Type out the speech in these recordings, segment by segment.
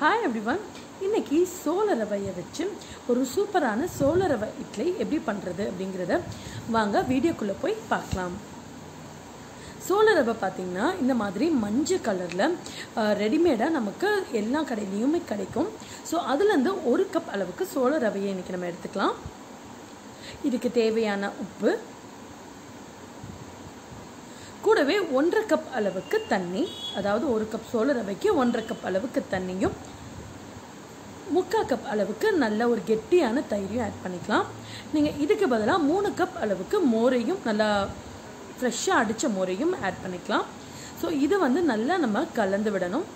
hi everyone இன்னைக்கு சோள ரவையை வச்சு ஒரு சூப்பரான சோள ரவை இட்லி எப்படி பண்ணுறது அப்படிங்கிறத வாங்க வீடியோக்குள்ளே போய் பார்க்கலாம் சோள ரவை பார்த்தீங்கன்னா இந்த மாதிரி மஞ்சள் கலரில் ரெடிமேடாக நமக்கு எல்லா கடையிலையுமே கிடைக்கும் ஸோ அதுலேருந்து ஒரு கப் அளவுக்கு சோள ரவையை இன்றைக்கி நம்ம எடுத்துக்கலாம் இதுக்கு தேவையான உப்பு கூடவே ஒன்றரை கப் அளவுக்கு தண்ணி அதாவது ஒரு கப் சோள ரவைக்கு ஒன்றரை கப் அளவுக்கு தண்ணியும் முக்கால் கப் அளவுக்கு நல்ல ஒரு கெட்டியான தயிரையும் ஆட் பண்ணிக்கலாம் நீங்கள் இதுக்கு பதிலாக மூணு கப் அளவுக்கு மோரையும் நல்லா ஃப்ரெஷ்ஷாக அடித்த மோரையும் ஆட் பண்ணிக்கலாம் ஸோ இது வந்து நல்லா நம்ம கலந்து விடணும்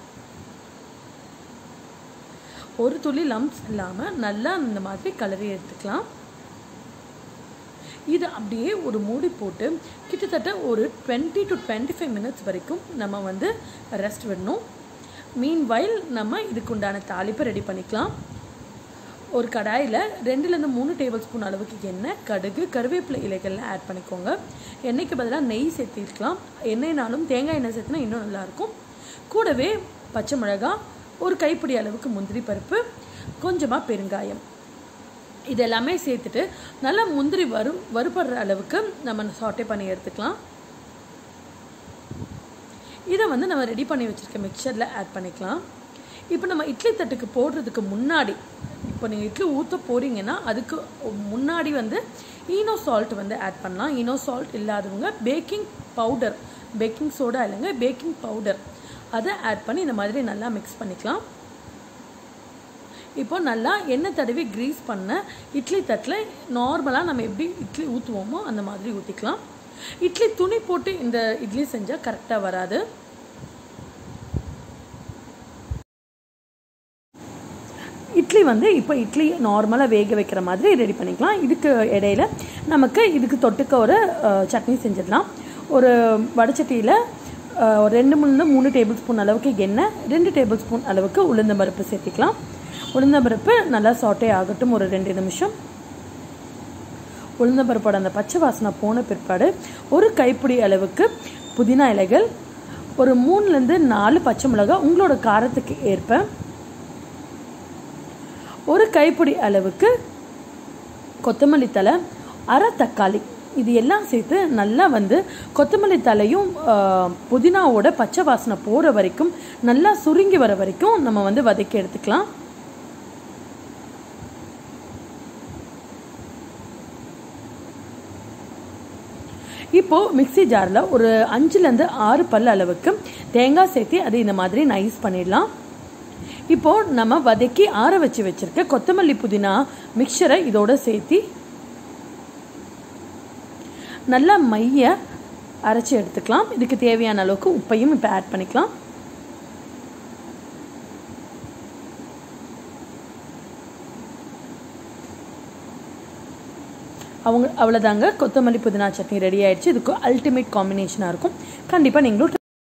ஒரு துளி லம்ப்ஸ் இல்லாமல் நல்லா இந்த மாதிரி கலரி எடுத்துக்கலாம் இது அப்படியே ஒரு மூடி போட்டு கிட்டத்தட்ட ஒரு twenty to twenty five minutes வரைக்கும் நம்ம வந்து ரெஸ்ட் விடணும் மீன் வயல் நம்ம இதுக்கு உண்டான தாளிப்பை ரெடி பண்ணிக்கலாம் ஒரு கடாயில் ரெண்டுலேருந்து மூணு டேபிள் ஸ்பூன் அளவுக்கு எண்ணெய் கடுகு கருவேப்பிலை இலைகள்லாம் ஆட் பண்ணிக்கோங்க எண்ணெய்க்கு பதிலாக நெய் சேர்த்திருக்கலாம் எண்ணெய்னாலும் தேங்காய் எண்ணெய் சேர்த்துனா இன்னும் நல்லாயிருக்கும் கூடவே பச்சை மிளகா ஒரு கைப்பிடி அளவுக்கு முந்திரி பருப்பு கொஞ்சமாக பெருங்காயம் இது எல்லாமே சேர்த்துட்டு நல்லா முந்திரி வரும் வறுபடுற அளவுக்கு நம்ம சாட்டே பண்ணி எடுத்துக்கலாம் இதை வந்து நம்ம ரெடி பண்ணி வச்சுருக்க மிக்சரில் ஆட் பண்ணிக்கலாம் இப்போ நம்ம இட்லி தட்டுக்கு போடுறதுக்கு முன்னாடி இப்போ நீங்கள் இட்லி ஊற்ற போகிறீங்கன்னா அதுக்கு முன்னாடி வந்து ஈனோ சால்ட் வந்து ஆட் பண்ணலாம் ஈனோ சால்ட் இல்லாதவங்க பேக்கிங் பவுடர் பேக்கிங் சோடா இல்லைங்க பேக்கிங் பவுடர் அதை ஆட் பண்ணி இந்த மாதிரி நல்லா மிக்ஸ் பண்ணிக்கலாம் இப்போ நல்லா எண்ணெய் தடவி க்ரீஸ் பண்ண இட்லி தட்டில் நார்மலாக நம்ம எப்படி இட்லி ஊற்றுவோமோ அந்த மாதிரி ஊற்றிக்கலாம் இட்லி துணி போட்டு இந்த இட்லி செஞ்சால் கரெக்டாக வராது இட்லி வந்து இப்போ இட்லி நார்மலாக வேக வைக்கிற மாதிரி ரெடி பண்ணிக்கலாம் இதுக்கு இடையில நமக்கு இதுக்கு தொட்டுக்க ஒரு சட்னி செஞ்சிடலாம் ஒரு வடச்சட்டியில் ஒரு ரெண்டு மூணு மூணு டேபிள் ஸ்பூன் அளவுக்கு எண்ணெய் ரெண்டு டேபிள் ஸ்பூன் அளவுக்கு உளுந்தம்பருப்பு சேர்த்திக்கலாம் உளுந்தம்பருப்பு நல்லா சாட்டே ஆகட்டும் ஒரு ரெண்டு நிமிஷம் உளுந்தம்பருப்போட அந்த பச்சை வாசனை போன பிற்பாடு ஒரு கைப்பிடி அளவுக்கு புதினா இலைகள் ஒரு மூணுலேருந்து நாலு பச்சை மிளகாய் உங்களோட காரத்துக்கு ஏற்ப ஒரு கைப்பிடி அளவுக்கு கொத்தமல்லி தலை அரை தக்காளி இது எல்லாம் சேர்த்து நல்லா வந்து கொத்தமல்லி தலையும் புதினாவோட பச்சை வாசனை போகிற வரைக்கும் நல்லா சுருங்கி வர வரைக்கும் நம்ம வந்து வதக்கி எடுத்துக்கலாம் இப்போது மிக்சி ஜாரில் ஒரு அஞ்சுலேருந்து ஆறு பல் அளவுக்கு தேங்காய் சேர்த்து அது இந்த மாதிரி நைஸ் பண்ணிடலாம் இப்போது நம்ம வதக்கி ஆற வச்சு வச்சுருக்க கொத்தமல்லி புதினா மிக்சரை இதோட சேர்த்தி நல்லா மைய அரைச்சி எடுத்துக்கலாம் இதுக்கு தேவையான அளவுக்கு உப்பையும் இப்போ ஆட் பண்ணிக்கலாம் அவங்க அவ்வளோதாங்க கொத்தமல்லி புதினா சட்னி ரெடி ஆயிடுச்சு இதுக்கு அல்டிமேட் காம்பினேஷனாக இருக்கும் கண்டிப்பாக நீங்களும்